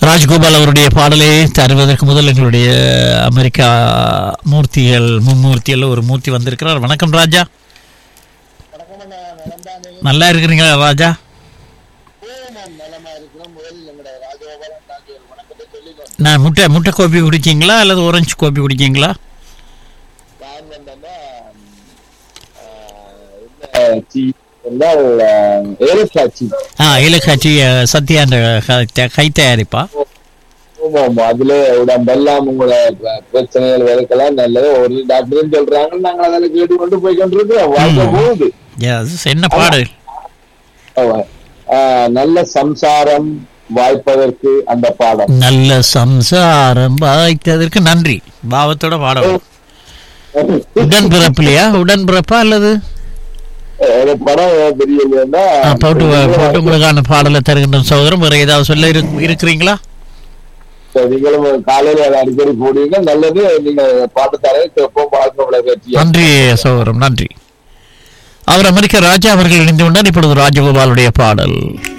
ராஜ்கோபால் அவருடைய பாடலை தருவதற்கு முதல் எங்களுடைய அமெரிக்கா மூர்த்திகள் மும்மூர்த்திகள் ஒரு மூர்த்தி வந்திருக்கிறார் வணக்கம் ராஜா நல்லா இருக்கிறீங்களா ராஜா நான் முட்டை முட்டை கோப்பி குடிச்சிங்களா அல்லது orange கோப்பி குடிச்சிங்களா ஏலக்காட்சி ஆ இலக்காட்சி அஹ், சத்யா அந்த க- கை தயாரிப்பா ஆமாம் அதுல உடம்பெல்லாம் உங்களை ப- பிரச்சனைகள் விளக்கலாம் நல்லது ஒரு டாக்டரும் சொல்றாங்க நாங்க அதில் கேட்டு கொண்டு போய் கொண்டிருக்கிறோம் வாழ்க்கை போகுது Yes, என்ன பாடு ஆமா. ஆஹ், நல்ல சம்சாரம் வாய்ப்பதற்கு அந்த பாடம் நல்ல சம்சாரம் வாய்த்ததற்கு நன்றி பாவத்தோட பாடணும் உடன் பிறப்புலையா உடன் பிறப்பா அல்லது ஒரு படம் தெரியலன்னா ஆ, போட்டு போட்டு உங்களுக்கான பாடலை தருகின்ற சகோதரம் வேற ஏதாவது சொல்ல இரு- இருக்கிறீங்களா நீங்களும் காலையில அதை அடிக்கடி போடுவீங்க நல்லது நீங்க பாட்டு தர எப்போ வாழ்க்கை விளையாட்டு நன்றி சகோதரம் நன்றி அவர் அமெரிக்க ராஜா அவர்கள் இணைந்து கொண்டார் இப்பொழுது ராஜகோபாலுடைய பாடல்